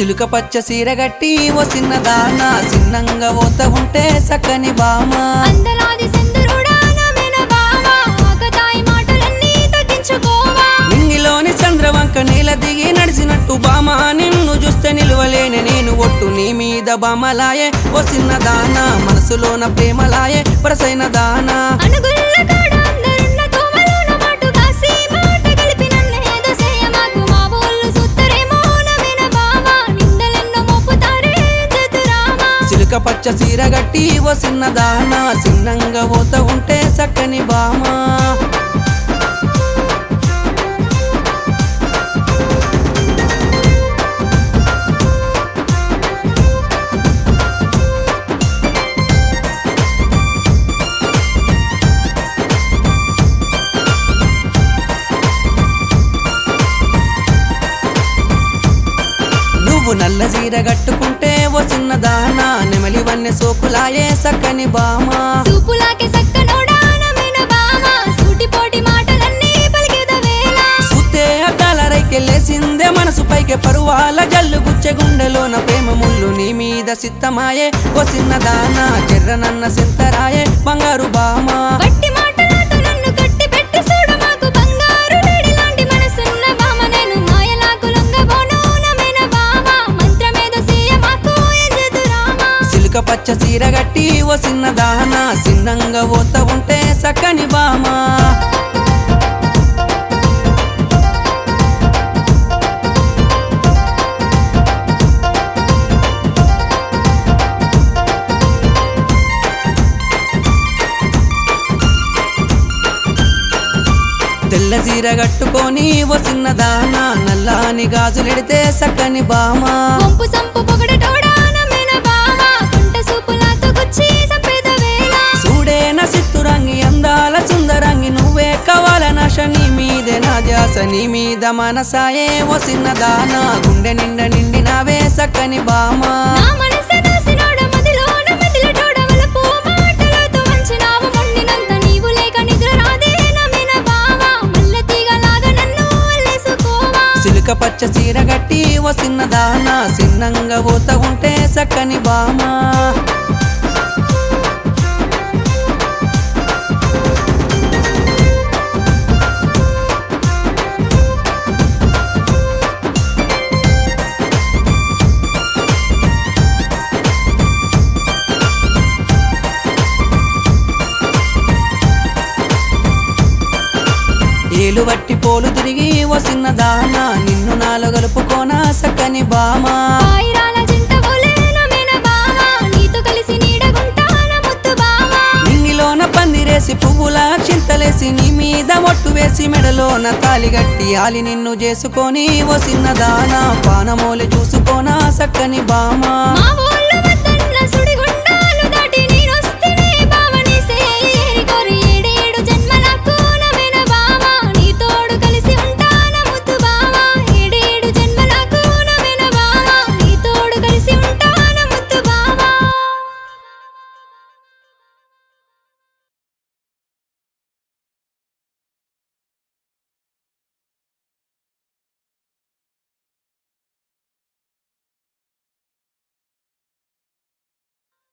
చిలుక పచ్చ సీర గట్టి ఓ చిన్నదాన చిన్నంగా పోత ఉంటే సక్కని బామ అందలాది సెందురుడా నమ్మిన బావా ఆకతాయి మాటలన్నీ తగ్గించుకోవా నింగిలోని చంద్రవంక నీల దిగి నడిచినట్టు బామ నిన్ను చూస్తే నిలువలేని నేను ఒట్టు నీ మీద బామలాయే ఓ చిన్నదాన మనసులోన ప్రేమలాయే వరసైన దానా అనుగుల్ల కాడ అందరున్న తోమలోన మాటు కాసి మాట కలిపి నన్నేదో చేయమాకు మా ఊళ్ళు సుత్తరేమో నమ్మిన బావా నిందలెన్నో మోపుతారే జతురామా చిలుక పచ్చ సీర గట్టి ఓ చిన్నదాన చిన్నంగా పోత ఉంటే సక్కని బామా నువ్వు నల్ల జీర కట్టుకుంటే ఓ చిన్నదానా నెమలి వన్నె సోకులాయే సక్కని బామా సూపులాకి సక్కనోడా నమ్మిన బావా సూటిపోటి మాటలన్నీ పలికేదవేళ సుత్తే అద్దాల రైకెళ్ళేసిందే మనసు పైకి పరువాల జల్లు గుచ్చె గుండెలోన ప్రేమ ముళ్ళు నీ మీద సిత్తమాయే ఓ చిన్నదానా చెర్రనన్న సింతరాయే బంగారు బామా వట్టి మాటలతో నన్ను కట్టి పెట్టి చూడు మాకు బంగారు లేడి లాంటి మనసున్న బామ నేను మాయలాకు లొంగబోను నమ్మిన బావా మంత్రమేదో సీయ మాకు ఎదురామా సిలుక పచ్చ సీర గట్టి ఓ చిన్నదానా సిన్నంగా పోత ఉంటే సక్కని బామా తెల్ల చీర కట్టుకొని ఓ చిన్నదానా నల్లాని గాజులెడితే సక్కని బామా వంపు సంపు పొగడటోడా నమ్మిన బావా కుంట సూపులాతో గుచ్చి సంపేద వేళ చూడేన సిత్తురంగి అందాల సుందరంగి నువ్వే కవాల నాశ నీ మీదే నా ధ్యాస నీ మీద మనసాయే ఓ చిన్నదానా గుండె నిండ నిండినావే సక్కని బామా నా మనసే దాసినోడ మదిలోన మెదిలటోడ వలపు మాటలతో వంచినావు మొండినంత నీవు లేక నిద్ర రాదే నమ్మిన బావా మల్లె తీగలాగా నన్ను అల్లేసుకోవా సిలుక పచ్చ చీర గట్టి ఓ చిన్నదానా చిన్నంగా పోత ఉంటే సక్కని బామా ఏలు వట్టి పోలు తిరిగి ఓ చిన్నదానా నిన్ను నాలో గలుపుకోనా సక్కని బామా ఆయిరాల జింట బోలే నమ్మిన బావా నీతో కలిసి నీడగుంటాన ముత్తు బావా నింగిలోన పందిరేసి పువ్వుల చింతలేసి నీ మీద ఒట్టు వేసి మెడలోన తాలిగట్టి ఆలి నిన్ను చేసుకొని ఓ చిన్నదానా పానమోలి చూసుకోనా సక్కని బామా మా ఊళ్ళో వద్దన్న సుడి